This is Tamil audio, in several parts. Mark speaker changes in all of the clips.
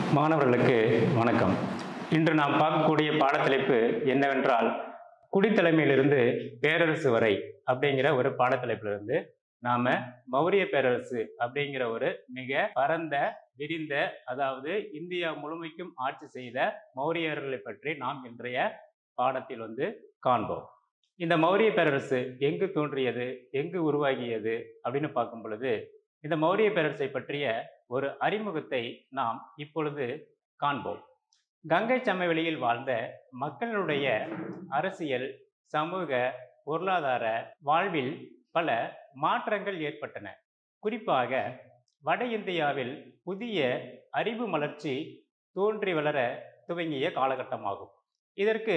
Speaker 1: மாணவர்களுக்கு வணக்கம் இன்று நாம் பார்க்கக்கூடிய பாடத்தலைப்பு என்னவென்றால் குடித்தலைமையிலிருந்து பேரரசு வரை அப்படிங்கிற ஒரு பாடத்தலைப்பிலிருந்து நாம மௌரிய பேரரசு அப்படிங்கிற ஒரு மிக பரந்த விரிந்த அதாவது இந்தியா முழுமைக்கும் ஆட்சி செய்த மௌரியர்களை பற்றி நாம் இன்றைய பாடத்தில் வந்து காண்போம் இந்த மௌரிய பேரரசு எங்கு தோன்றியது எங்கு உருவாகியது அப்படின்னு பார்க்கும் பொழுது இந்த மௌரிய பேரரசை பற்றிய ஒரு அறிமுகத்தை நாம் இப்பொழுது காண்போம் கங்கை சமவெளியில் வாழ்ந்த மக்களுடைய அரசியல் சமூக பொருளாதார வாழ்வில் பல மாற்றங்கள் ஏற்பட்டன குறிப்பாக வட இந்தியாவில் புதிய அறிவு மலர்ச்சி தோன்றி வளர துவங்கிய காலகட்டமாகும் இதற்கு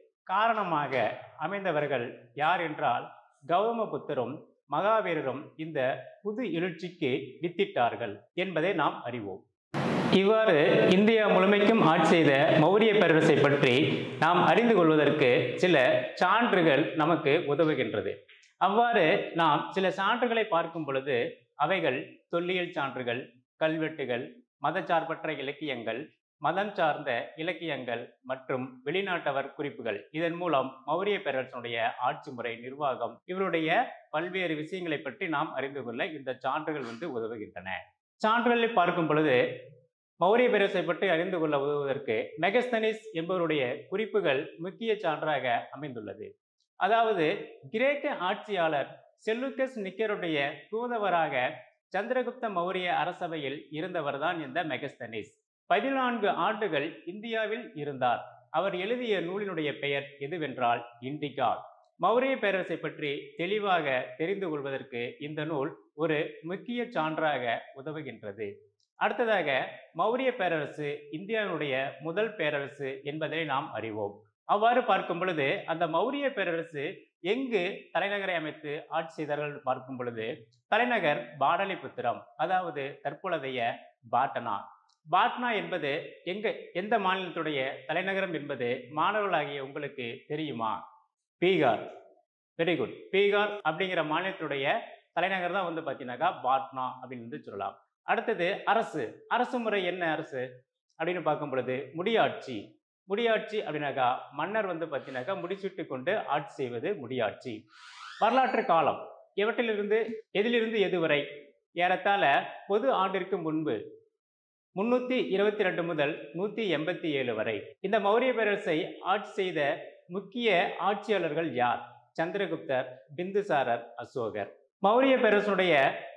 Speaker 1: காரணமாக அமைந்தவர்கள் யார் என்றால் கௌதமபுத்தரும் மகாவீரரும் இந்த புது எழுச்சிக்கு வித்திட்டார்கள் என்பதை நாம் அறிவோம் இவ்வாறு இந்தியா முழுமைக்கும் ஆட்சி செய்த மௌரிய பேரரசை பற்றி நாம் அறிந்து கொள்வதற்கு சில சான்றுகள் நமக்கு உதவுகின்றது அவ்வாறு நாம் சில சான்றுகளை பார்க்கும் பொழுது அவைகள் தொல்லியல் சான்றுகள் கல்வெட்டுகள் மதச்சார்பற்ற இலக்கியங்கள் மதம் சார்ந்த இலக்கியங்கள் மற்றும் வெளிநாட்டவர் குறிப்புகள் இதன் மூலம் மௌரிய பேரரசனுடைய ஆட்சி முறை நிர்வாகம் இவருடைய பல்வேறு விஷயங்களை பற்றி நாம் அறிந்து கொள்ள இந்த சான்றுகள் வந்து உதவுகின்றன சான்றுகளை பார்க்கும் பொழுது மௌரிய பேரரசை பற்றி அறிந்து கொள்ள உதவுவதற்கு மெகஸ்தனிஸ் என்பவருடைய குறிப்புகள் முக்கிய சான்றாக அமைந்துள்ளது அதாவது கிரேக்க ஆட்சியாளர் செல்லுக்கஸ் நிக்கருடைய தூதவராக சந்திரகுப்த மௌரிய அரசவையில் இருந்தவர்தான் இந்த மெகஸ்தனிஸ் பதினான்கு ஆண்டுகள் இந்தியாவில் இருந்தார் அவர் எழுதிய நூலினுடைய பெயர் எதுவென்றால் இண்டிகா மௌரிய பேரரசை பற்றி தெளிவாக தெரிந்து கொள்வதற்கு இந்த நூல் ஒரு முக்கிய சான்றாக உதவுகின்றது அடுத்ததாக மௌரிய பேரரசு இந்தியாவினுடைய முதல் பேரரசு என்பதை நாம் அறிவோம் அவ்வாறு பார்க்கும் பொழுது அந்த மௌரிய பேரரசு எங்கு தலைநகரை அமைத்து ஆட்சி செய்தார்கள் பார்க்கும் பொழுது தலைநகர் பாடலிபுத்திரம் அதாவது தற்பொழுதைய பாட்டனா பாட்னா என்பது எங்க எந்த மாநிலத்துடைய தலைநகரம் என்பது மாணவர்களாகிய உங்களுக்கு தெரியுமா பீகார் வெரி குட் பீகார் அப்படிங்கிற மாநிலத்துடைய தலைநகர் தான் வந்து பார்த்தீங்கன்னாக்கா பாட்னா அப்படின்னு வந்து சொல்லலாம் அடுத்தது அரசு அரசு முறை என்ன அரசு அப்படின்னு பார்க்கும் பொழுது முடியாட்சி முடியாட்சி அப்படின்னாக்கா மன்னர் வந்து பார்த்தீங்கன்னாக்கா முடிச்சுட்டு கொண்டு ஆட்சி செய்வது முடியாட்சி வரலாற்று காலம் இவற்றிலிருந்து எதிலிருந்து எதுவரை ஏறத்தாழ பொது ஆண்டிற்கு முன்பு முன்னூற்றி இருபத்தி ரெண்டு முதல் நூற்றி எண்பத்தி ஏழு வரை இந்த மௌரிய பேரரசை ஆட்சி செய்த முக்கிய ஆட்சியாளர்கள் யார் சந்திரகுப்தர் பிந்துசாரர் அசோகர் மௌரிய பேரரசுடைய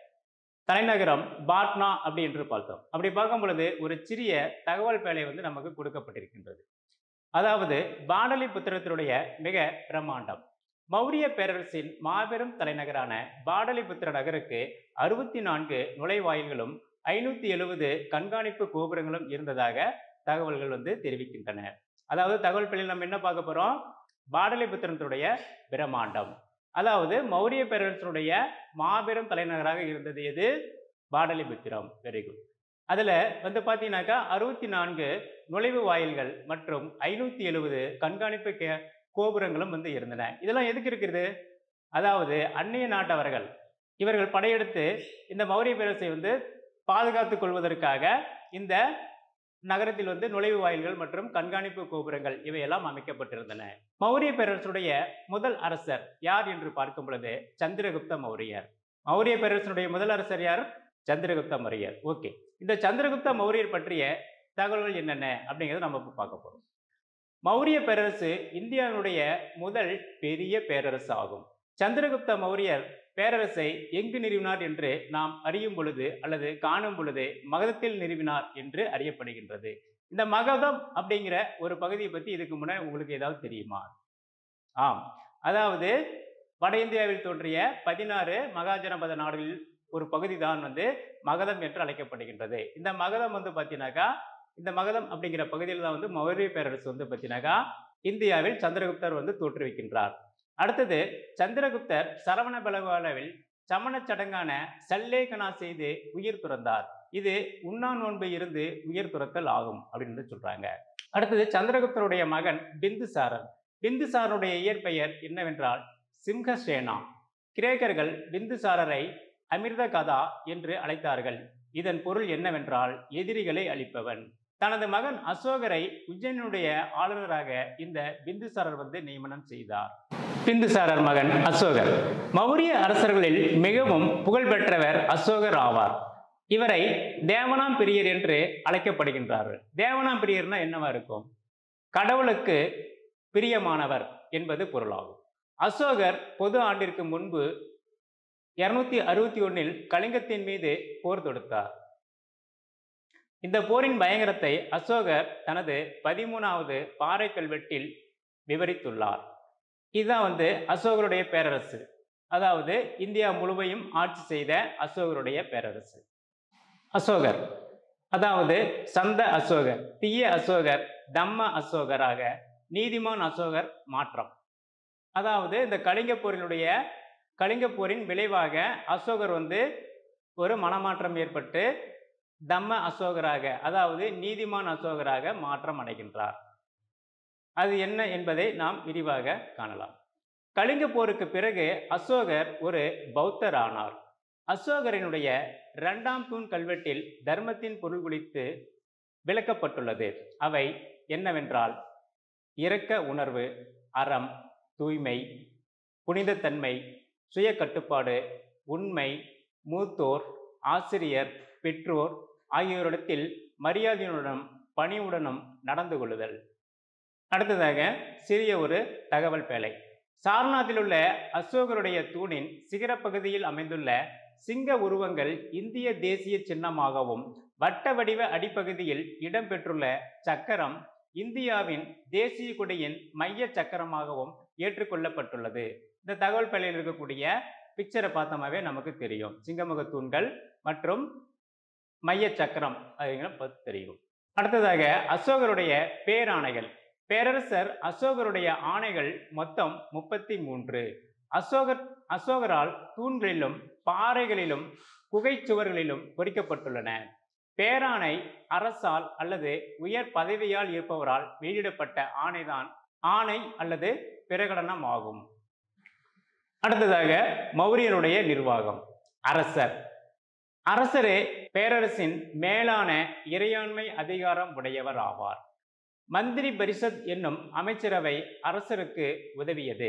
Speaker 1: தலைநகரம் பாட்னா அப்படி என்று பார்த்தோம் அப்படி பார்க்கும் பொழுது ஒரு சிறிய தகவல் பேழை வந்து நமக்கு கொடுக்கப்பட்டிருக்கின்றது அதாவது பாடலிபுத்திரத்தினுடைய மிக பிரம்மாண்டம் மௌரிய பேரரசின் மாபெரும் தலைநகரான பாடலிபுத்திர நகருக்கு அறுபத்தி நான்கு நுழைவாயில்களும் ஐநூற்றி எழுபது கண்காணிப்பு கோபுரங்களும் இருந்ததாக தகவல்கள் வந்து தெரிவிக்கின்றன அதாவது தகவல் பிள்ளையில் நம்ம என்ன பார்க்க போகிறோம் பாடலிபுத்திரத்துடைய பிரம்மாண்டம் அதாவது மௌரிய பேரரசனுடைய மாபெரும் தலைநகராக இருந்தது எது பாடலிபுத்திரம் வெரி குட் அதில் வந்து பார்த்தீங்கன்னாக்கா அறுபத்தி நான்கு நுழைவு வாயில்கள் மற்றும் ஐநூற்றி எழுபது கண்காணிப்பு கே கோபுரங்களும் வந்து இருந்தன இதெல்லாம் எதுக்கு இருக்குது அதாவது அந்நிய நாட்டவர்கள் இவர்கள் படையெடுத்து இந்த மௌரிய பேரரசை வந்து பாதுகாத்துக் கொள்வதற்காக இந்த நகரத்தில் வந்து நுழைவு வாயில்கள் மற்றும் கண்காணிப்பு கோபுரங்கள் இவையெல்லாம் அமைக்கப்பட்டிருந்தன மௌரிய பேரரசுடைய முதல் அரசர் யார் என்று பார்க்கும் பொழுது சந்திரகுப்த மௌரியர் மௌரிய பேரரசனுடைய முதல் அரசர் யார் சந்திரகுப்த மௌரியர் ஓகே இந்த சந்திரகுப்த மௌரியர் பற்றிய தகவல்கள் என்னென்ன அப்படிங்கிறத நம்ம இப்போ பார்க்க போறோம் மௌரிய பேரரசு இந்தியாவினுடைய முதல் பெரிய பேரரசு ஆகும் சந்திரகுப்த மௌரியர் பேரரசை எங்கு நிறுவினார் என்று நாம் அறியும் பொழுது அல்லது காணும் பொழுது மகதத்தில் நிறுவினார் என்று அறியப்படுகின்றது இந்த மகதம் அப்படிங்கிற ஒரு பகுதியை பற்றி இதுக்கு முன்னாடி உங்களுக்கு ஏதாவது தெரியுமா ஆம் அதாவது வட இந்தியாவில் தோன்றிய பதினாறு மகாஜனபத நாடுகளில் ஒரு பகுதி தான் வந்து மகதம் என்று அழைக்கப்படுகின்றது இந்த மகதம் வந்து பார்த்தீங்கன்னாக்கா இந்த மகதம் அப்படிங்கிற பகுதியில் தான் வந்து மௌரிய பேரரசு வந்து பார்த்தீங்கன்னாக்கா இந்தியாவில் சந்திரகுப்தர் வந்து தோற்றுவிக்கின்றார் அடுத்தது சந்திரகுப்தர் சரவண பலகாலவில் சமணச் சடங்கான சல்லேகனா செய்து உயிர் துறந்தார் இது உண்ணா நோன்பு இருந்து உயிர் துறத்தல் ஆகும் அப்படின்னு வந்து சொல்றாங்க அடுத்தது சந்திரகுப்தருடைய மகன் பிந்துசாரன் பிந்துசாரனுடைய இயற்பெயர் என்னவென்றால் சிம்ஹசேனா கிரேக்கர்கள் பிந்துசாரரை அமிர்த கதா என்று அழைத்தார்கள் இதன் பொருள் என்னவென்றால் எதிரிகளை அழிப்பவன் தனது மகன் அசோகரை உஜ்ஜைனுடைய ஆளுநராக இந்த பிந்துசாரர் வந்து நியமனம் செய்தார் பிந்துசாரர் மகன் அசோகர் மௌரிய அரசர்களில் மிகவும் புகழ்பெற்றவர் அசோகர் ஆவார் இவரை தேவனாம் பிரியர் என்று அழைக்கப்படுகின்றார்கள் தேவனாம் பிரியர்னா என்னவா இருக்கும் கடவுளுக்கு பிரியமானவர் என்பது பொருளாகும் அசோகர் பொது ஆண்டிற்கு முன்பு இருநூத்தி அறுபத்தி ஒன்னில் கலிங்கத்தின் மீது போர் தொடுத்தார் இந்த போரின் பயங்கரத்தை அசோகர் தனது பதிமூணாவது பாறை கல்வெட்டில் விவரித்துள்ளார் இதுதான் வந்து அசோகருடைய பேரரசு அதாவது இந்தியா முழுமையும் ஆட்சி செய்த அசோகருடைய பேரரசு அசோகர் அதாவது சந்த அசோகர் தீய அசோகர் தம்ம அசோகராக நீதிமான் அசோகர் மாற்றம் அதாவது இந்த கலிங்க போரினுடைய கலிங்க போரின் விளைவாக அசோகர் வந்து ஒரு மனமாற்றம் ஏற்பட்டு தம்ம அசோகராக அதாவது நீதிமான் அசோகராக மாற்றம் அடைகின்றார் அது என்ன என்பதை நாம் விரிவாக காணலாம் கலிங்க போருக்கு பிறகு அசோகர் ஒரு பௌத்தர் ஆனார் அசோகரினுடைய இரண்டாம் தூண் கல்வெட்டில் தர்மத்தின் பொருள் குறித்து விளக்கப்பட்டுள்ளது அவை என்னவென்றால் இரக்க உணர்வு அறம் தூய்மை புனிதத்தன்மை சுய கட்டுப்பாடு உண்மை மூத்தோர் ஆசிரியர் பெற்றோர் ஆகியோரிடத்தில் மரியாதையுடனும் பணிவுடனும் நடந்து கொள்ளுதல் அடுத்ததாக சிறிய ஒரு தகவல் பேழை சாரநாத்தில் உள்ள அசோகருடைய தூணின் சிகரப்பகுதியில் அமைந்துள்ள சிங்க உருவங்கள் இந்திய தேசிய சின்னமாகவும் வட்ட வடிவ அடிப்பகுதியில் இடம்பெற்றுள்ள சக்கரம் இந்தியாவின் தேசிய கொடியின் மைய சக்கரமாகவும் ஏற்றுக்கொள்ளப்பட்டுள்ளது இந்த தகவல் பள்ளியில் இருக்கக்கூடிய பிக்சரை பார்த்தோமாவே நமக்கு தெரியும் சிங்கமுக தூண்கள் மற்றும் மைய சக்கரம் அதுங்களை பார்த்து தெரியும் அடுத்ததாக அசோகருடைய பேராணைகள் பேரரசர் அசோகருடைய ஆணைகள் மொத்தம் முப்பத்தி மூன்று அசோகர் அசோகரால் தூண்களிலும் பாறைகளிலும் குகைச்சுவர்களிலும் பொறிக்கப்பட்டுள்ளன பேராணை அரசால் அல்லது உயர் பதவியால் இருப்பவரால் வெளியிடப்பட்ட ஆணைதான் ஆணை அல்லது பிரகடனம் ஆகும் அடுத்ததாக மௌரியருடைய நிர்வாகம் அரசர் அரசரே பேரரசின் மேலான இறையாண்மை அதிகாரம் உடையவர் ஆவார் மந்திரி பரிஷத் என்னும் அமைச்சரவை அரசருக்கு உதவியது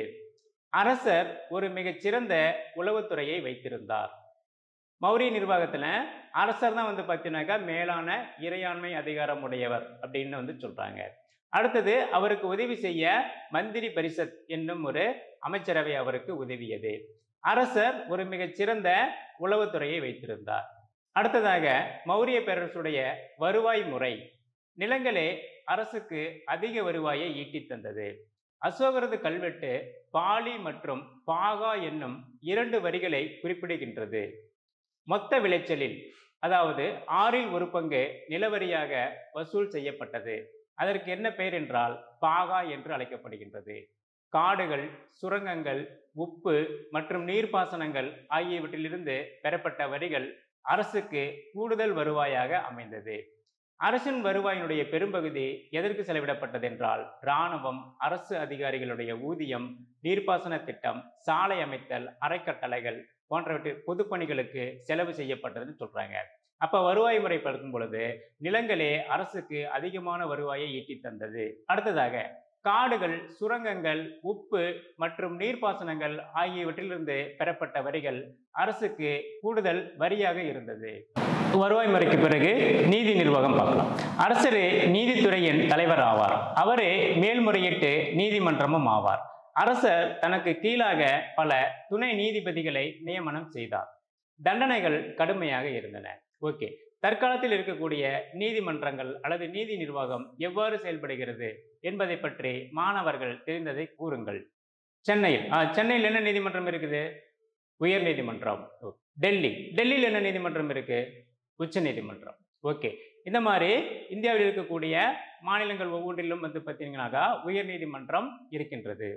Speaker 1: அரசர் ஒரு மிகச்சிறந்த உளவுத்துறையை வைத்திருந்தார் மௌரிய நிர்வாகத்தில் அரசர் தான் வந்து பார்த்தீங்கன்னாக்கா மேலான இறையாண்மை அதிகாரம் உடையவர் அப்படின்னு வந்து சொல்றாங்க அடுத்தது அவருக்கு உதவி செய்ய மந்திரி பரிஷத் என்னும் ஒரு அமைச்சரவை அவருக்கு உதவியது அரசர் ஒரு மிகச்சிறந்த உளவுத்துறையை வைத்திருந்தார் அடுத்ததாக மௌரிய பேரரசுடைய வருவாய் முறை நிலங்களே அரசுக்கு அதிக வருவாயை ஈட்டித் தந்தது அசோகரது கல்வெட்டு பாலி மற்றும் பாகா என்னும் இரண்டு வரிகளை குறிப்பிடுகின்றது மொத்த விளைச்சலில் அதாவது ஆறில் ஒரு பங்கு நிலவரியாக வசூல் செய்யப்பட்டது அதற்கு என்ன பெயர் என்றால் பாகா என்று அழைக்கப்படுகின்றது காடுகள் சுரங்கங்கள் உப்பு மற்றும் நீர்ப்பாசனங்கள் ஆகியவற்றிலிருந்து பெறப்பட்ட வரிகள் அரசுக்கு கூடுதல் வருவாயாக அமைந்தது அரசின் வருவாயினுடைய பெரும்பகுதி எதற்கு செலவிடப்பட்டது என்றால் இராணுவம் அரசு அதிகாரிகளுடைய ஊதியம் நீர்ப்பாசன திட்டம் சாலை அமைத்தல் அறக்கட்டளைகள் போன்றவற்றின் பொதுப்பணிகளுக்கு செலவு செய்யப்பட்டதுன்னு சொல்றாங்க அப்ப வருவாய் முறை பார்க்கும் பொழுது நிலங்களே அரசுக்கு அதிகமான வருவாயை ஈட்டி தந்தது அடுத்ததாக காடுகள் சுரங்கங்கள் உப்பு மற்றும் நீர்ப்பாசனங்கள் ஆகியவற்றிலிருந்து பெறப்பட்ட வரிகள் அரசுக்கு கூடுதல் வரியாக இருந்தது வருவாய் முறைக்கு பிறகு நீதி நிர்வாகம் பார்க்கலாம் அரசரே நீதித்துறையின் தலைவர் ஆவார் அவரே மேல்முறையீட்டு நீதிமன்றமும் ஆவார் அரசர் தனக்கு கீழாக பல துணை நீதிபதிகளை நியமனம் செய்தார் தண்டனைகள் கடுமையாக இருந்தன ஓகே தற்காலத்தில் இருக்கக்கூடிய நீதிமன்றங்கள் அல்லது நீதி நிர்வாகம் எவ்வாறு செயல்படுகிறது என்பதை பற்றி மாணவர்கள் தெரிந்ததை கூறுங்கள் சென்னையில் ஆ, சென்னையில் என்ன நீதிமன்றம் இருக்குது உயர் நீதிமன்றம் ஓ, டெல்லி டெல்லியில் என்ன நீதிமன்றம் இருக்கு உச்ச நீதிமன்றம் ஓகே இந்த மாதிரி இந்தியாவில் இருக்கக்கூடிய மாநிலங்கள் ஒவ்வொன்றிலும் வந்து பார்த்தீங்கன்னாக்கா உயர் நீதிமன்றம் இருக்கின்றது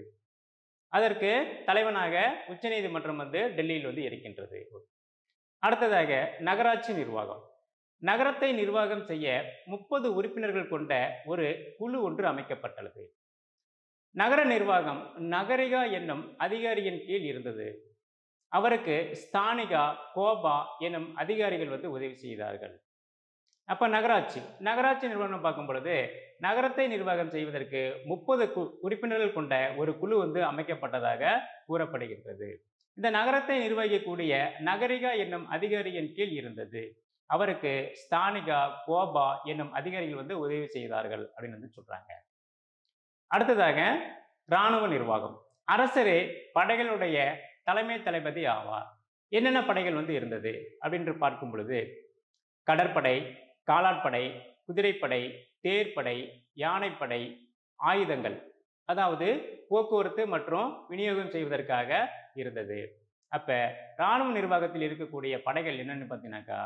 Speaker 1: அதற்கு தலைவனாக உச்சநீதிமன்றம் வந்து டெல்லியில் வந்து இருக்கின்றது அடுத்ததாக நகராட்சி நிர்வாகம் நகரத்தை நிர்வாகம் செய்ய முப்பது உறுப்பினர்கள் கொண்ட ஒரு குழு ஒன்று அமைக்கப்பட்டுள்ளது நகர நிர்வாகம் நகரிகா என்னும் அதிகாரியின் கீழ் இருந்தது அவருக்கு ஸ்தானிகா கோபா எனும் அதிகாரிகள் வந்து உதவி செய்தார்கள் அப்போ நகராட்சி நகராட்சி நிர்வாகம் பார்க்கும் பொழுது நகரத்தை நிர்வாகம் செய்வதற்கு முப்பது கு உறுப்பினர்கள் கொண்ட ஒரு குழு வந்து அமைக்கப்பட்டதாக கூறப்படுகின்றது இந்த நகரத்தை நிர்வகிக்கக்கூடிய நகரிகா என்னும் அதிகாரியின் கீழ் இருந்தது அவருக்கு ஸ்தானிகா கோபா என்னும் அதிகாரிகள் வந்து உதவி செய்தார்கள் அப்படின்னு வந்து சொல்றாங்க அடுத்ததாக இராணுவ நிர்வாகம் அரசரே படைகளுடைய தலைமை தளபதி ஆவார் என்னென்ன படைகள் வந்து இருந்தது அப்படின்னு பார்க்கும் பொழுது கடற்படை காலாட்படை குதிரைப்படை தேர்ப்படை யானைப்படை ஆயுதங்கள் அதாவது போக்குவரத்து மற்றும் விநியோகம் செய்வதற்காக இருந்தது அப்ப இராணுவ நிர்வாகத்தில் இருக்கக்கூடிய படைகள் என்னன்னு பார்த்தீங்கன்னாக்கா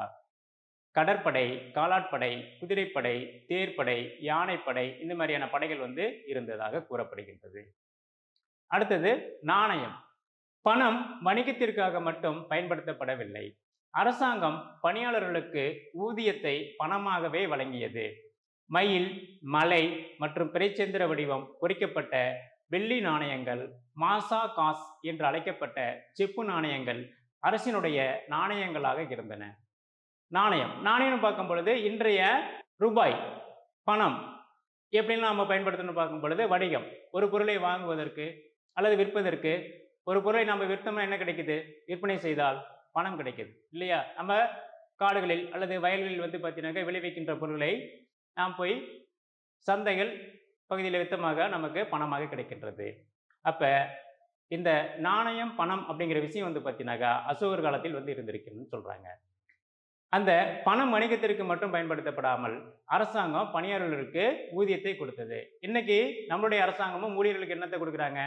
Speaker 1: கடற்படை காலாட்படை குதிரைப்படை தேர்ப்படை யானைப்படை இந்த மாதிரியான படைகள் வந்து இருந்ததாக கூறப்படுகின்றது அடுத்தது நாணயம் பணம் வணிகத்திற்காக மட்டும் பயன்படுத்தப்படவில்லை அரசாங்கம் பணியாளர்களுக்கு ஊதியத்தை பணமாகவே வழங்கியது மயில் மலை மற்றும் பிறைச்சந்திர வடிவம் பொறிக்கப்பட்ட வெள்ளி நாணயங்கள் மாசா காஸ் என்று அழைக்கப்பட்ட செப்பு நாணயங்கள் அரசினுடைய நாணயங்களாக இருந்தன நாணயம் நாணயம் பார்க்கும் பொழுது இன்றைய ரூபாய் பணம் எப்படின்னு நம்ம பயன்படுத்தணும்னு பார்க்கும் பொழுது வணிகம் ஒரு பொருளை வாங்குவதற்கு அல்லது விற்பதற்கு ஒரு பொருளை நம்ம விற்றோம்னா என்ன கிடைக்குது விற்பனை செய்தால் பணம் கிடைக்குது இல்லையா நம்ம காடுகளில் அல்லது வயல்களில் வந்து பார்த்தீங்கன்னாக்கா விளைவிக்கின்ற பொருட்களை நாம் போய் சந்தைகள் பகுதியில் வித்தமாக நமக்கு பணமாக கிடைக்கின்றது அப்போ இந்த நாணயம் பணம் அப்படிங்கிற விஷயம் வந்து பார்த்தீங்கன்னாக்கா அசோகர் காலத்தில் வந்து இருந்திருக்குன்னு சொல்கிறாங்க அந்த பணம் வணிகத்திற்கு மட்டும் பயன்படுத்தப்படாமல் அரசாங்கம் பணியாளர்களுக்கு ஊதியத்தை கொடுத்தது இன்னைக்கு நம்மளுடைய அரசாங்கமும் ஊழியர்களுக்கு என்னத்தை கொடுக்குறாங்க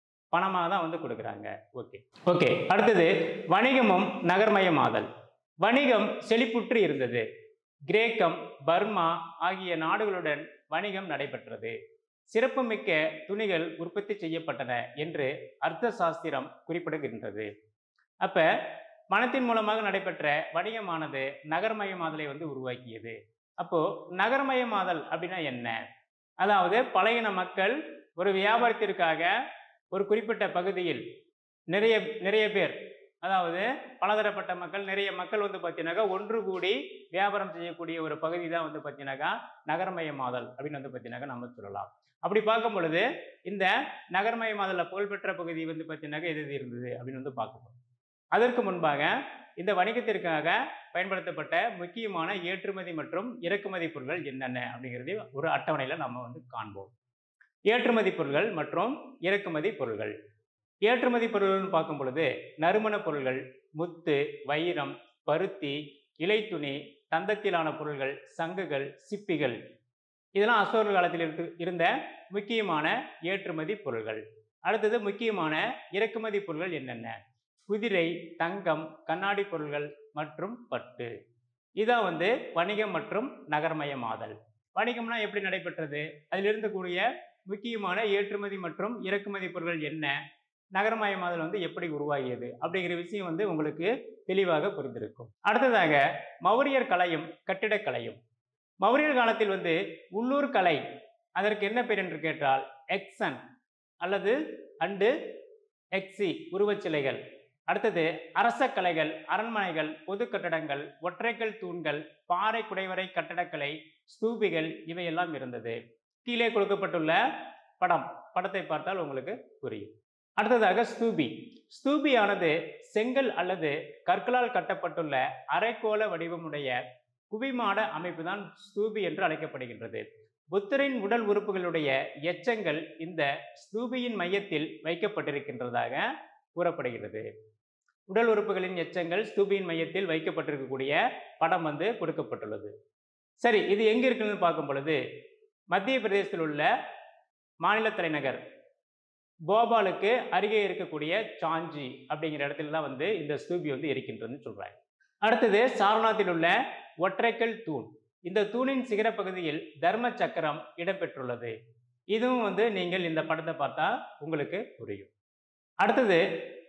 Speaker 1: பணமாக தான் வந்து கொடுக்குறாங்க ஓகே ஓகே அடுத்தது வணிகமும் நகர்மயமாதல் வணிகம் செழிப்புற்று இருந்தது கிரேக்கம் பர்மா ஆகிய நாடுகளுடன் வணிகம் நடைபெற்றது சிறப்புமிக்க துணிகள் உற்பத்தி செய்யப்பட்டன என்று அர்த்த சாஸ்திரம் குறிப்பிடுகின்றது அப்ப மனத்தின் மூலமாக நடைபெற்ற வணிகமானது நகர்மயமாதலை வந்து உருவாக்கியது அப்போ நகர்மயமாதல் அப்படின்னா என்ன அதாவது பழையன மக்கள் ஒரு வியாபாரத்திற்காக ஒரு குறிப்பிட்ட பகுதியில் நிறைய நிறைய பேர் அதாவது பலதரப்பட்ட மக்கள் நிறைய மக்கள் வந்து பார்த்தீங்கன்னாக்கா ஒன்று கூடி வியாபாரம் செய்யக்கூடிய ஒரு பகுதி தான் வந்து பார்த்தீங்கன்னாக்கா நகரமயமாதல் அப்படின்னு வந்து பார்த்தீங்கன்னாக்கா நம்ம சொல்லலாம் அப்படி பார்க்கும் பொழுது இந்த நகரமயமாதலில் புகழ்பெற்ற பகுதி வந்து பார்த்தீங்கன்னாக்கா எது எது இருந்தது அப்படின்னு வந்து பார்க்கணும் அதற்கு முன்பாக இந்த வணிகத்திற்காக பயன்படுத்தப்பட்ட முக்கியமான ஏற்றுமதி மற்றும் இறக்குமதி பொருட்கள் என்னென்ன அப்படிங்கிறது ஒரு அட்டவணையில் நம்ம வந்து காண்போம் ஏற்றுமதி பொருட்கள் மற்றும் இறக்குமதி பொருட்கள் ஏற்றுமதி பொருள்கள்னு பார்க்கும் பொழுது நறுமணப் பொருள்கள் முத்து வைரம் பருத்தி இலைத்துணி தந்தத்திலான பொருள்கள் சங்குகள் சிப்பிகள் இதெல்லாம் அசோகர் காலத்தில் இருந்து இருந்த முக்கியமான ஏற்றுமதி பொருள்கள் அடுத்தது முக்கியமான இறக்குமதி பொருள்கள் என்னென்ன குதிரை தங்கம் கண்ணாடி பொருள்கள் மற்றும் பட்டு இதான் வந்து வணிகம் மற்றும் நகர்மயமாதல் வணிகம்னா எப்படி நடைபெற்றது அதில் இருக்கக்கூடிய முக்கியமான ஏற்றுமதி மற்றும் இறக்குமதி பொருட்கள் என்ன நகரமயமாதல் வந்து எப்படி உருவாகியது அப்படிங்கிற விஷயம் வந்து உங்களுக்கு தெளிவாக புரிந்திருக்கும் அடுத்ததாக மௌரியர் கலையும் கட்டிடக்கலையும் மௌரியர் காலத்தில் வந்து உள்ளூர் கலை அதற்கு என்ன பேர் என்று கேட்டால் எக்ஸன் அல்லது அண்டு எக்ஸி உருவச்சிலைகள் அடுத்தது அரச கலைகள் அரண்மனைகள் பொது கட்டடங்கள் ஒற்றைக்கல் தூண்கள் பாறை குடைவரை கட்டடக்கலை ஸ்தூபிகள் இவையெல்லாம் இருந்தது கீழே கொடுக்கப்பட்டுள்ள படம் படத்தை பார்த்தால் உங்களுக்கு புரியும் அடுத்ததாக ஸ்தூபி ஸ்தூபியானது செங்கல் அல்லது கற்களால் கட்டப்பட்டுள்ள அரைக்கோள வடிவமுடைய குவிமாட அமைப்பு தான் ஸ்தூபி என்று அழைக்கப்படுகின்றது புத்தரின் உடல் உறுப்புகளுடைய எச்சங்கள் இந்த ஸ்தூபியின் மையத்தில் வைக்கப்பட்டிருக்கின்றதாக கூறப்படுகிறது உடல் உறுப்புகளின் எச்சங்கள் ஸ்தூபியின் மையத்தில் வைக்கப்பட்டிருக்கக்கூடிய படம் வந்து கொடுக்கப்பட்டுள்ளது சரி இது எங்க இருக்குன்னு பார்க்கும் பொழுது மத்திய பிரதேசத்தில் உள்ள மாநில தலைநகர் போபாலுக்கு அருகே இருக்கக்கூடிய சாஞ்சி அப்படிங்கிற இடத்துல தான் வந்து இந்த ஸ்தூபி வந்து இருக்கின்றதுன்னு சொல்றாங்க அடுத்தது சாரநாத்தில் உள்ள ஒற்றைக்கல் தூண் இந்த தூணின் சிகர பகுதியில் தர்ம சக்கரம் இடம்பெற்றுள்ளது இதுவும் வந்து நீங்கள் இந்த படத்தை பார்த்தா உங்களுக்கு புரியும் அடுத்தது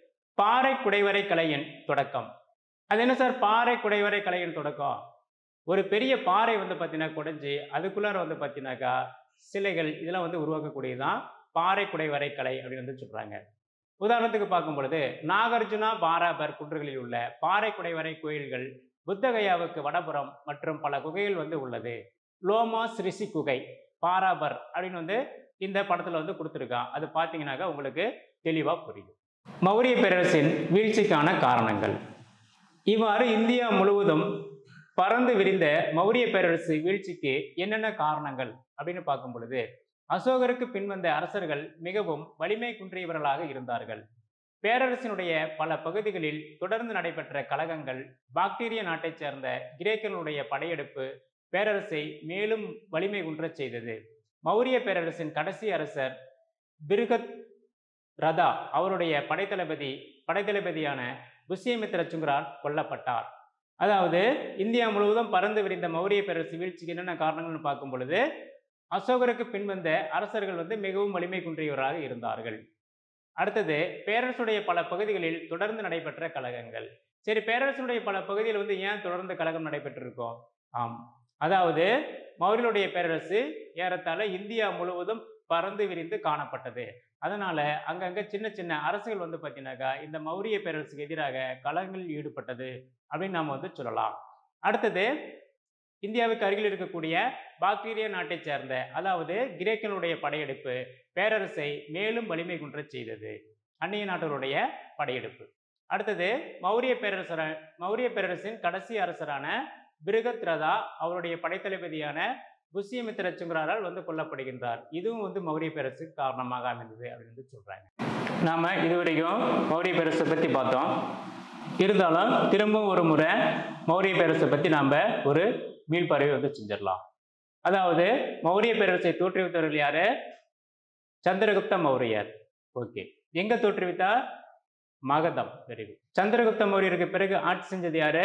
Speaker 1: பாறை குடைவரை கலையின் தொடக்கம் அது என்ன சார் பாறை குடைவரை கலையின் தொடக்கம் ஒரு பெரிய பாறை வந்து பார்த்தீங்கன்னா குடைஞ்சி அதுக்குள்ளார வந்து பார்த்தீங்கன்னாக்கா சிலைகள் இதெல்லாம் வந்து உருவாக்கக்கூடியதுதான் பாறை குடைவரை கலை அப்படின்னு வந்து சொல்றாங்க உதாரணத்துக்கு பார்க்கும் பொழுது நாகார்ஜுனா பாராபர் குன்றுகளில் உள்ள பாறை குடைவரை கோயில்கள் புத்தகயாவுக்கு வடபுறம் மற்றும் பல குகைகள் வந்து உள்ளது லோமாஸ் ரிஷி குகை பாராபர் அப்படின்னு வந்து இந்த படத்தில் வந்து கொடுத்துருக்கான் அது பார்த்தீங்கன்னாக்கா உங்களுக்கு தெளிவாக புரியும் மௌரிய பேரரசின் வீழ்ச்சிக்கான காரணங்கள் இவ்வாறு இந்தியா முழுவதும் பறந்து விரிந்த மௌரிய பேரரசு வீழ்ச்சிக்கு என்னென்ன காரணங்கள் அப்படின்னு பார்க்கும் பொழுது அசோகருக்கு பின்வந்த அரசர்கள் மிகவும் வலிமை குன்றியவர்களாக இருந்தார்கள் பேரரசினுடைய பல பகுதிகளில் தொடர்ந்து நடைபெற்ற கலகங்கள் பாக்டீரிய நாட்டைச் சேர்ந்த கிரேக்கர்களுடைய படையெடுப்பு பேரரசை மேலும் வலிமை குன்றச் செய்தது மௌரிய பேரரசின் கடைசி அரசர் பிருகத் ரதா அவருடைய படைத்தளபதி படைத்தளபதியான புஷ்யமித்ர சுங்கரால் கொல்லப்பட்டார் அதாவது இந்தியா முழுவதும் பறந்து விரிந்த மௌரிய பேரரசு வீழ்ச்சிக்கு என்னென்ன காரணங்கள்னு பார்க்கும் பொழுது அசோகருக்கு பின்வந்த அரசர்கள் வந்து மிகவும் வலிமை குன்றியவராக இருந்தார்கள் அடுத்தது பேரரசுடைய பல பகுதிகளில் தொடர்ந்து நடைபெற்ற கழகங்கள் சரி பேரரசுடைய பல பகுதியில் வந்து ஏன் தொடர்ந்து கழகம் நடைபெற்றிருக்கோம் ஆம் அதாவது மௌரியனுடைய பேரரசு ஏறத்தாழ இந்தியா முழுவதும் பறந்து விரிந்து காணப்பட்டது அதனால அங்கங்க சின்ன சின்ன அரசுகள் வந்து பார்த்தீங்கன்னாக்கா இந்த மௌரிய பேரரசுக்கு எதிராக கலகங்களில் ஈடுபட்டது அப்படின்னு நாம் வந்து சொல்லலாம் அடுத்தது இந்தியாவுக்கு அருகில் இருக்கக்கூடிய பாக்டீரியா நாட்டைச் சேர்ந்த அதாவது கிரேக்கனுடைய படையெடுப்பு பேரரசை மேலும் வலிமை குன்றச் செய்தது அந்நிய நாட்டவருடைய படையெடுப்பு அடுத்தது மௌரிய பேரரசர மௌரிய பேரரசின் கடைசி அரசரான பிருகத் ரதா அவருடைய படைத்தளபதியான புஷ்யமித்திர சுங்கராரால் வந்து கொல்லப்படுகின்றார் இதுவும் வந்து மௌரிய பேரரசுக்கு காரணமாக அமைந்தது அப்படின்னு வந்து சொல்றாங்க நாம இதுவரைக்கும் மௌரிய பேரரசை பத்தி பார்த்தோம் இருந்தாலும் திரும்பவும் ஒரு முறை மௌரிய பேரரசை பத்தி நாம ஒரு மீள்பார்வை வந்து செஞ்சிடலாம் அதாவது மௌரிய பேரரசை தோற்றுவித்தவர்கள் யாரு சந்திரகுப்த மௌரியர் ஓகே எங்க தோற்றுவித்தார் மகதம் வெரி குட் சந்திரகுப்த மௌரியருக்கு பிறகு ஆட்சி செஞ்சது யாரு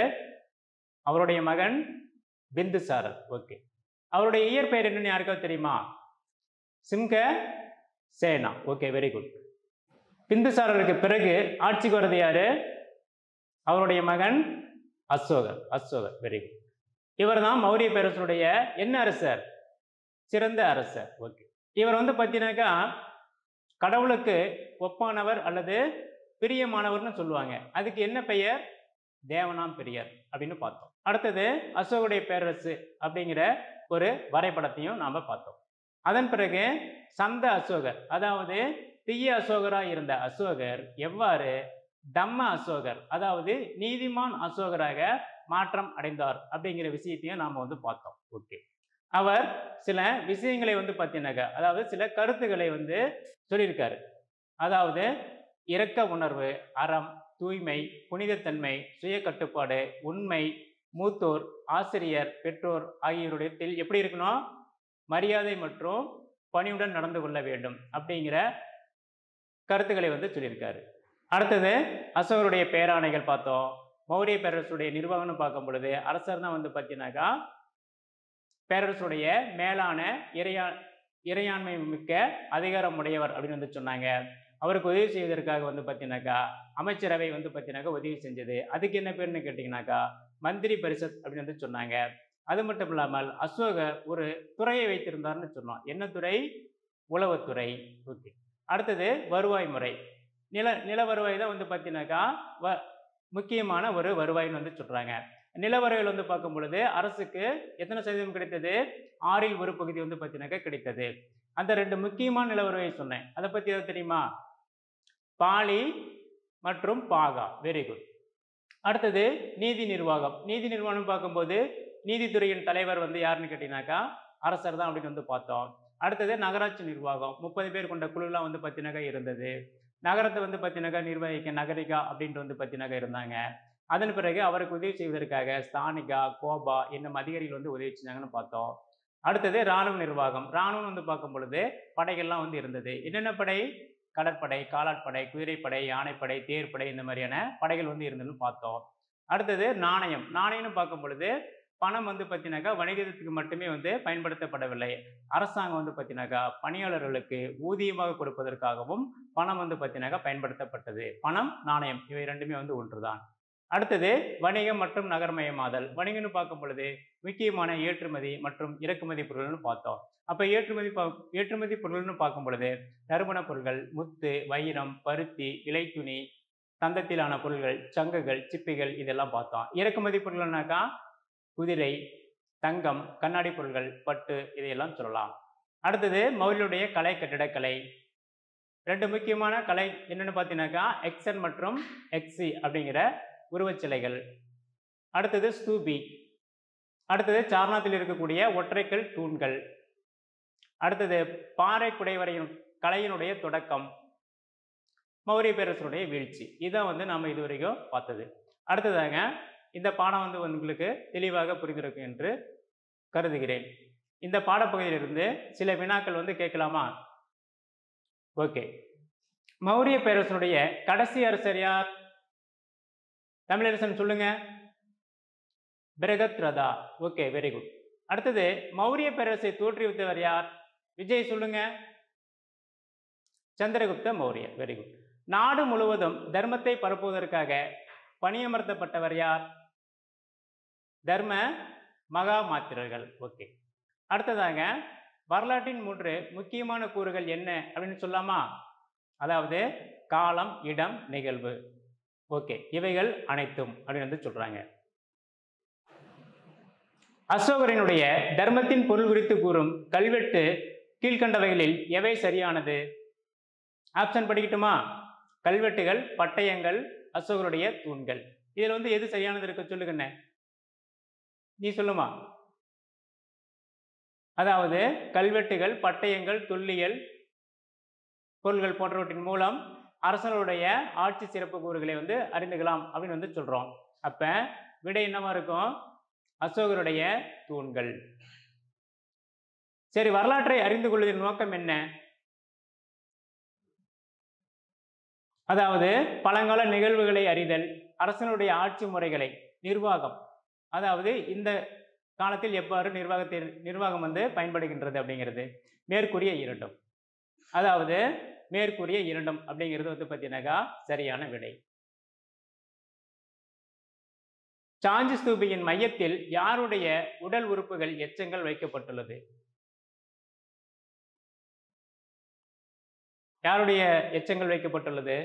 Speaker 1: அவருடைய மகன் பிந்துசாரர் ஓகே அவருடைய இயற்பெயர் என்னன்னு யாருக்காவது தெரியுமா Simha Sena okay very good பிந்துசாரருக்கு பிறகு ஆட்சிக்கு வர்றது யாரு அவருடைய மகன் அசோகர் அசோகர் வெரி குட் இவர் தான் மௌரிய பேரரசுடைய என்ன அரசர் சிறந்த அரசர் ஓகே இவர் வந்து பார்த்தீங்கன்னாக்கா கடவுளுக்கு ஒப்பானவர் அல்லது பிரியமானவர்னு சொல்லுவாங்க அதுக்கு என்ன பெயர் தேவனாம் பெரியர் அப்படின்னு பார்த்தோம் அடுத்தது அசோகுடைய பேரரசு அப்படிங்கிற ஒரு வரைபடத்தையும் நாம் பார்த்தோம் அதன் பிறகு சந்த அசோகர் அதாவது தீய அசோகராக இருந்த அசோகர் எவ்வாறு தம்ம அசோகர் அதாவது நீதிமான் அசோகராக மாற்றம் அடைந்தார் அப்படிங்கிற விஷயத்தையும் நாம் வந்து பார்த்தோம் ஓகே அவர் சில விஷயங்களை வந்து பார்த்தீங்கன்னாக்கா அதாவது சில கருத்துக்களை வந்து சொல்லியிருக்காரு அதாவது இரக்க உணர்வு அறம் தூய்மை புனிதத்தன்மை சுய கட்டுப்பாடு உண்மை மூத்தோர் ஆசிரியர் பெற்றோர் ஆகியோருடைய எப்படி இருக்கணும் மரியாதை மற்றும் பணியுடன் நடந்து கொள்ள வேண்டும் அப்படிங்கிற கருத்துக்களை வந்து சொல்லியிருக்காரு அடுத்தது அசோகருடைய பேராணைகள் பார்த்தோம் மௌரிய பேரரசுடைய நிர்வாகம்னு பார்க்கும் பொழுது அரசர் தான் வந்து பார்த்தீங்கன்னாக்கா பேரரசுடைய மேலான இறையா இறையாண்மை மிக்க அதிகாரம் உடையவர் அப்படின்னு வந்து சொன்னாங்க அவருக்கு உதவி செய்வதற்காக வந்து பார்த்தீங்கன்னாக்கா அமைச்சரவை வந்து பார்த்தீங்கன்னாக்கா உதவி செஞ்சது அதுக்கு என்ன பேர்னு கேட்டிங்கனாக்கா மந்திரி பரிஷத் அப்படின்னு வந்து சொன்னாங்க அது மட்டும் இல்லாமல் அசோகர் ஒரு துறையை வைத்திருந்தார்னு சொன்னோம் என்ன துறை உளவுத்துறை ஓகே அடுத்தது வருவாய் முறை நில நில வருவாய் தான் வந்து பார்த்தீங்கன்னாக்கா வ முக்கியமான ஒரு வருவாய்னு வந்து சொல்கிறாங்க நில வருவாயில் வந்து பார்க்கும் பொழுது அரசுக்கு எத்தனை சதவீதம் கிடைத்தது ஆறில் ஒரு பகுதி வந்து பார்த்தீங்கன்னாக்கா கிடைத்தது அந்த ரெண்டு முக்கியமான நில வருவாயை சொன்னேன் அதை பற்றி எதாவது தெரியுமா பாலி மற்றும் பாகா வெரி குட் அடுத்தது நீதி நிர்வாகம் நீதி நிர்வாகம் பார்க்கும்போது நீதித்துறையின் தலைவர் வந்து யாருன்னு கேட்டீங்கன்னாக்கா அரசர் தான் அப்படின்னு வந்து பார்த்தோம் அடுத்தது நகராட்சி நிர்வாகம் முப்பது பேர் கொண்ட குழுலாம் வந்து பார்த்தீங்கன்னாக்கா இருந்தது நகரத்தை வந்து பார்த்தீங்கன்னாக்கா நிர்வகிக்க நகரிகா அப்படின்ட்டு வந்து பார்த்தீங்கன்னாக்கா இருந்தாங்க அதன் பிறகு அவருக்கு உதவி செய்வதற்காக ஸ்தானிகா கோபா என்னும் அதிகாரிகள் வந்து உதவி செஞ்சாங்கன்னு பார்த்தோம் அடுத்தது இராணுவ நிர்வாகம் இராணுவம் வந்து பார்க்கும் பொழுது படைகள்லாம் வந்து இருந்தது என்னென்ன படை கடற்படை காலாட்படை குதிரைப்படை யானைப்படை தேர்ப்படை இந்த மாதிரியான படைகள் வந்து இருந்ததுன்னு பார்த்தோம் அடுத்தது நாணயம் நாணயம்னு பார்க்கும் பொழுது பணம் வந்து பார்த்தீங்கன்னாக்கா வணிகத்துக்கு மட்டுமே வந்து பயன்படுத்தப்படவில்லை அரசாங்கம் வந்து பார்த்தீங்கன்னாக்கா பணியாளர்களுக்கு ஊதியமாக கொடுப்பதற்காகவும் பணம் வந்து பார்த்தீங்கன்னாக்கா பயன்படுத்தப்பட்டது பணம் நாணயம் இவை ரெண்டுமே வந்து ஒன்றுதான் அடுத்தது வணிகம் மற்றும் நகர்மயமாதல் வணிகம்னு பார்க்கும் பொழுது முக்கியமான ஏற்றுமதி மற்றும் இறக்குமதி பொருள்னு பார்த்தோம் அப்போ ஏற்றுமதி பா ஏற்றுமதி பொருள்னு பார்க்கும் பொழுது நறுமணப் பொருட்கள் முத்து வைரம் பருத்தி இலைத்துணி தந்தத்திலான பொருள்கள் சங்குகள் சிப்பிகள் இதெல்லாம் பார்த்தோம் இறக்குமதி பொருள்கள்னாக்கா குதிரை தங்கம் கண்ணாடி பொருள்கள் பட்டு இதையெல்லாம் சொல்லலாம் அடுத்தது மௌரியருடைய கலை கட்டிடக்கலை ரெண்டு முக்கியமான கலை என்னென்னு பார்த்தீங்கன்னாக்கா எக்ஸன் மற்றும் எக்ஸி அப்படிங்கிற உருவச்சிலைகள் அடுத்தது ஸ்தூபி அடுத்தது சார்நாத்தில் இருக்கக்கூடிய ஒற்றைக்கல் தூண்கள் அடுத்தது பாறை குடைவரையின் கலையினுடைய தொடக்கம் மௌரிய பேரரசருடைய வீழ்ச்சி இதான் வந்து நாம் இதுவரைக்கும் பார்த்தது அடுத்ததாக இந்த பாடம் வந்து உங்களுக்கு தெளிவாக புரிந்திருக்கும் என்று கருதுகிறேன் இந்த பாடப்பகுதியிலிருந்து சில வினாக்கள் வந்து கேட்கலாமா ஓகே மௌரிய பேரரசனுடைய கடைசி அரசர் யார் தமிழரசன் சொல்லுங்க Brihadratha okay very good அடுத்தது மௌரிய பேரரசை தோற்றுவித்தவர் யார் விஜய் சொல்லுங்க சந்திரகுப்த மௌரியர் வெரி குட் நாடு முழுவதும் தர்மத்தை பரப்புவதற்காக பணியமர்த்தப்பட்டவர் யார் தர்ம மகா மாத்திரர்கள் ஓகே அடுத்ததாக வரலாற்றின் மூன்று முக்கியமான கூறுகள் என்ன அப்படின்னு சொல்லாமா அதாவது காலம் இடம் நிகழ்வு ஓகே இவைகள் அனைத்தும் அப்படின்னு வந்து சொல்றாங்க அசோகரினுடைய தர்மத்தின் பொருள் குறித்து கூறும் கல்வெட்டு கீழ்கண்டவைகளில் எவை சரியானது ஆப்ஷன் படிக்கட்டுமா கல்வெட்டுகள் பட்டயங்கள் அசோகருடைய தூண்கள் இதில் வந்து எது சரியானது இருக்க சொல்லுங்கண்ணே நீ சொல்லுமா அதாவது கல்வெட்டுகள் பட்டயங்கள் துல்லியல் பொருள்கள் போன்றவற்றின் மூலம் அரசனுடைய ஆட்சி சிறப்பு கூறுகளை வந்து அறிந்துக்கலாம் அப்படின்னு வந்து சொல்றோம் அப்ப விடை என்னவா இருக்கும் அசோகருடைய தூண்கள் சரி வரலாற்றை அறிந்து கொள்வதன் நோக்கம் என்ன அதாவது பழங்கால நிகழ்வுகளை அறிதல் அரசனுடைய ஆட்சி முறைகளை நிர்வாகம் அதாவது இந்த காலத்தில் எவ்வாறு நிர்வாகத்தை நிர்வாகம் வந்து பயன்படுகின்றது அப்படிங்கிறது மேற்கூறிய இரண்டும் அதாவது மேற்கூறிய இரண்டும் அப்படிங்கிறது வந்து பார்த்தீங்கன்னாக்கா சரியான விடை சாஞ்சி ஸ்தூபியின் மையத்தில் யாருடைய உடல் உறுப்புகள் எச்சங்கள் வைக்கப்பட்டுள்ளது யாருடைய எச்சங்கள் வைக்கப்பட்டுள்ளது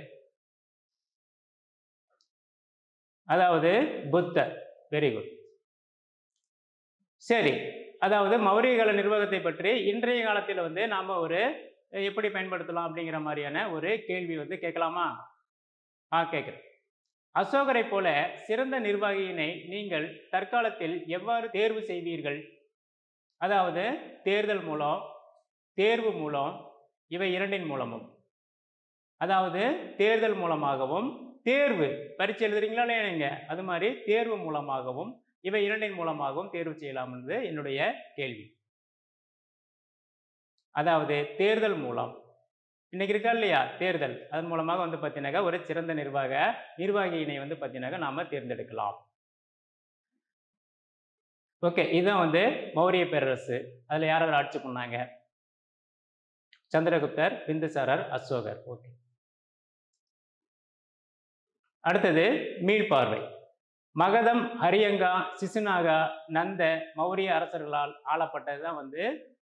Speaker 1: அதாவது புத்தர் வெரி குட் சரி அதாவது மௌரிய கால நிர்வாகத்தை பற்றி இன்றைய காலத்தில் வந்து நாம் ஒரு எப்படி பயன்படுத்தலாம் அப்படிங்கிற மாதிரியான ஒரு கேள்வி வந்து கேட்கலாமா ஆ கேட்குறேன் அசோகரை போல சிறந்த நிர்வாகியினை நீங்கள் தற்காலத்தில் எவ்வாறு தேர்வு செய்வீர்கள் அதாவது தேர்தல் மூலம் தேர்வு மூலம் இவை இரண்டின் மூலமும் அதாவது தேர்தல் மூலமாகவும் தேர்வு பரீட்சை எழுதுறீங்களா இல்லையா நீங்க அது மாதிரி தேர்வு மூலமாகவும் இவை இரண்டின் மூலமாகவும் தேர்வு செய்யலாம் என்பது என்னுடைய கேள்வி அதாவது தேர்தல் மூலம் இன்னைக்கு இருக்கா இல்லையா தேர்தல் அதன் மூலமாக வந்து பார்த்தீங்கன்னாக்கா ஒரு சிறந்த நிர்வாக நிர்வாகியினை வந்து பார்த்தீங்கன்னாக்கா நாம தேர்ந்தெடுக்கலாம் ஓகே இதுதான் வந்து மௌரிய பேரரசு அதில் யார் யார் ஆட்சி பண்ணாங்க சந்திரகுப்தர் பிந்துசாரர் அசோகர் ஓகே அடுத்தது மீள்பார்வை மகதம் ஹரியங்கா சிசுநாகா நந்த மௌரிய அரசர்களால் ஆளப்பட்டது தான் வந்து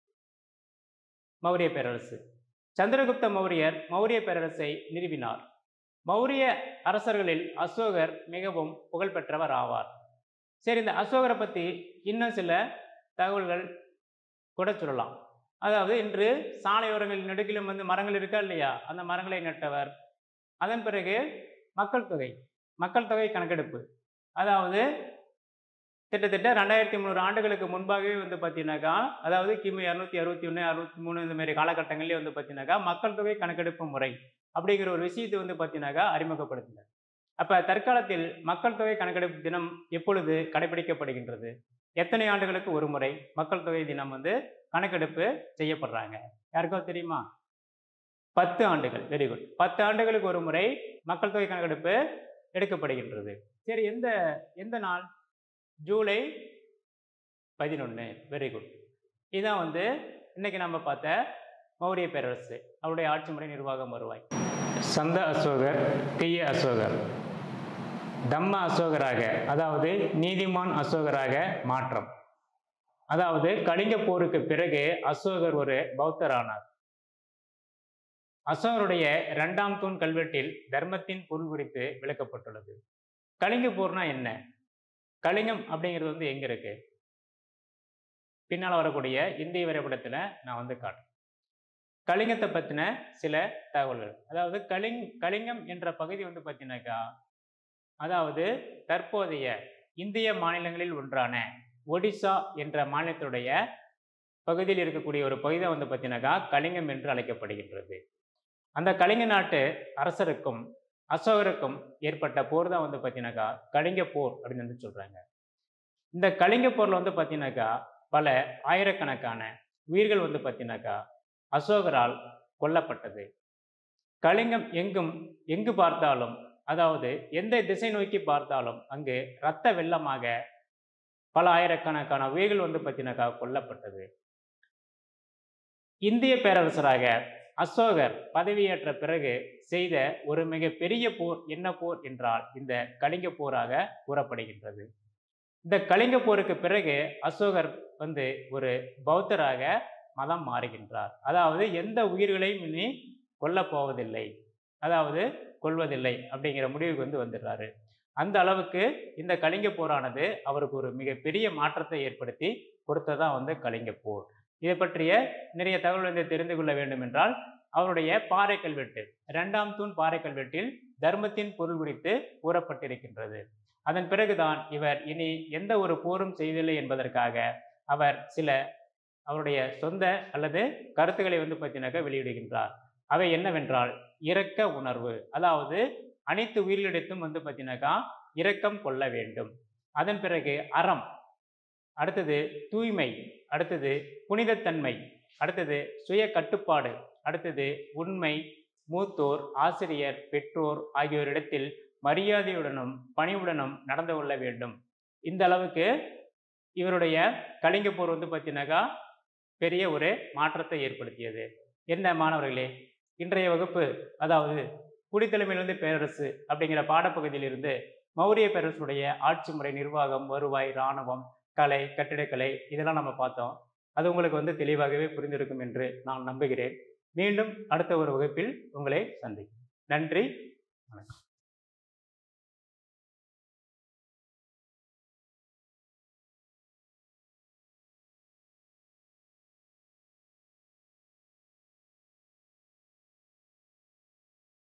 Speaker 1: மௌரிய பேரரசு சந்திரகுப்த மௌரியர் மௌரிய பேரரசை நிறுவினார் மௌரிய அரசர்களில் அசோகர் மிகவும் புகழ்பெற்றவர் ஆவார் சரி இந்த அசோகரை பற்றி இன்னும் சில தகவல்கள் கூட சொல்லலாம் அதாவது இன்று சாலையோரங்களில் நெடுக்கிலும் வந்து மரங்கள் இருக்கா இல்லையா அந்த மரங்களை நட்டவர் அதன் பிறகு மக்கள் தொகை மக்கள் தொகை கணக்கெடுப்பு அதாவது கிட்டத்தட்ட ரெண்டாயிரத்தி முந்நூறு ஆண்டுகளுக்கு முன்பாகவே வந்து பார்த்தீங்கன்னாக்கா அதாவது கிமு இரநூத்தி அறுபத்தி ஒன்று அறுபத்தி மூணு இந்த மாதிரி காலகட்டங்கள்லேயே வந்து பார்த்தீங்கன்னாக்கா மக்கள் தொகை கணக்கெடுப்பு முறை அப்படிங்கிற ஒரு விஷயத்தை வந்து பார்த்தீங்கன்னாக்கா அறிமுகப்படுத்தினார் அப்போ தற்காலத்தில் மக்கள் தொகை கணக்கெடுப்பு தினம் எப்பொழுது கடைபிடிக்கப்படுகின்றது எத்தனை ஆண்டுகளுக்கு ஒரு முறை மக்கள் தொகை தினம் வந்து கணக்கெடுப்பு செய்யப்படுறாங்க யாருக்கோ தெரியுமா பத்து ஆண்டுகள் வெரி குட் பத்து ஆண்டுகளுக்கு ஒரு முறை மக்கள் தொகை கணக்கெடுப்பு எடுக்கப்படுகின்றது சரி எந்த எந்த நாள் ஜூலை பதினொன்று வெரி குட் இதான் வந்து இன்னைக்கு நம்ம பார்த்த மௌரிய பேரரசு அவருடைய ஆட்சி முறை நிர்வாகம் வருவாய் சந்த அசோகர் தீய அசோகர் தம்ம அசோகராக அதாவது நீதிமான் அசோகராக மாற்றம் அதாவது கலிங்க போருக்கு பிறகு அசோகர் ஒரு பௌத்தர் ஆனார் அசோகருடைய இரண்டாம் தூண் கல்வெட்டில் தர்மத்தின் பொருள் குறித்து விளக்கப்பட்டுள்ளது கலிங்க போர்னா என்ன கலிங்கம் அப்படிங்கிறது வந்து எங்க இருக்கு பின்னால் வரக்கூடிய இந்திய வரைபடத்துல நான் வந்து காட்டுறேன் கலிங்கத்தை பத்தின சில தகவல்கள் அதாவது கலிங் கலிங்கம் என்ற பகுதி வந்து பார்த்தீங்கன்னாக்கா அதாவது தற்போதைய இந்திய மாநிலங்களில் ஒன்றான ஒடிசா என்ற மாநிலத்துடைய பகுதியில் இருக்கக்கூடிய ஒரு பகுதி தான் வந்து பார்த்தீங்கன்னாக்கா கலிங்கம் என்று அழைக்கப்படுகின்றது அந்த கலிங்க நாட்டு அரசருக்கும் அசோகருக்கும் ஏற்பட்ட போர் தான் வந்து பார்த்தீங்கன்னாக்கா கலிங்க போர் அப்படின்னு வந்து சொல்றாங்க இந்த கலிங்க போர்ல வந்து பார்த்தீங்கன்னாக்கா பல ஆயிரக்கணக்கான உயிர்கள் வந்து பார்த்தீங்கன்னாக்கா அசோகரால் கொல்லப்பட்டது கலிங்கம் எங்கும் எங்கு பார்த்தாலும் அதாவது எந்த திசை நோக்கி பார்த்தாலும் அங்கு இரத்த வெள்ளமாக பல ஆயிரக்கணக்கான உயிர்கள் வந்து பார்த்தீங்கன்னாக்கா கொல்லப்பட்டது இந்திய பேரரசராக அசோகர் பதவியேற்ற பிறகு செய்த ஒரு மிக பெரிய போர் என்ன போர் என்றால் இந்த கலிங்க போராக கூறப்படுகின்றது இந்த கலிங்க போருக்கு பிறகு அசோகர் வந்து ஒரு பௌத்தராக மதம் மாறுகின்றார் அதாவது எந்த உயிர்களையும் இனி கொல்லப் போவதில்லை அதாவது கொள்வதில்லை அப்படிங்கிற முடிவுக்கு வந்து வந்துடுறாரு அந்த அளவுக்கு இந்த கலிங்க போரானது அவருக்கு ஒரு மிகப்பெரிய மாற்றத்தை ஏற்படுத்தி கொடுத்ததான் வந்து கலிங்க போர் இதை பற்றிய நிறைய தகவல் வந்து தெரிந்து கொள்ள வேண்டும் என்றால் அவருடைய பாறை கல்வெட்டு இரண்டாம் தூண் பாறை கல்வெட்டில் தர்மத்தின் பொருள் குறித்து கூறப்பட்டிருக்கின்றது அதன் பிறகுதான் இவர் இனி எந்த ஒரு போரும் செய்தில்லை என்பதற்காக அவர் சில அவருடைய சொந்த அல்லது கருத்துக்களை வந்து பார்த்தீங்கன்னாக்கா வெளியிடுகின்றார் அவை என்னவென்றால் இரக்க உணர்வு அதாவது அனைத்து உயிர்களிடத்தும் வந்து பார்த்தீங்கன்னாக்கா இரக்கம் கொள்ள வேண்டும் அதன் பிறகு அறம் அடுத்தது தூய்மை அடுத்தது புனிதத்தன்மை அடுத்தது சுய கட்டுப்பாடு அடுத்தது உண்மை மூத்தோர் ஆசிரியர் பெற்றோர் ஆகியோரிடத்தில் மரியாதையுடனும் பணிவுடனும் நடந்து கொள்ள வேண்டும் இந்த அளவுக்கு இவருடைய கலிங்க போர் வந்து பார்த்தீங்கன்னாக்கா பெரிய ஒரு மாற்றத்தை ஏற்படுத்தியது என்ன மாணவர்களே இன்றைய வகுப்பு அதாவது குடித்தலைமையிலிருந்து பேரரசு அப்படிங்கிற பாடப்பகுதியிலிருந்து மௌரிய பேரரசுடைய ஆட்சி முறை நிர்வாகம் வருவாய் இராணுவம் கலை கட்டிடக்கலை இதெல்லாம் நம்ம பார்த்தோம் அது உங்களுக்கு வந்து தெளிவாகவே புரிந்திருக்கும் என்று நான் நம்புகிறேன் மீண்டும் அடுத்த ஒரு வகுப்பில் உங்களை சந்திக்கிறேன் நன்றி வணக்கம்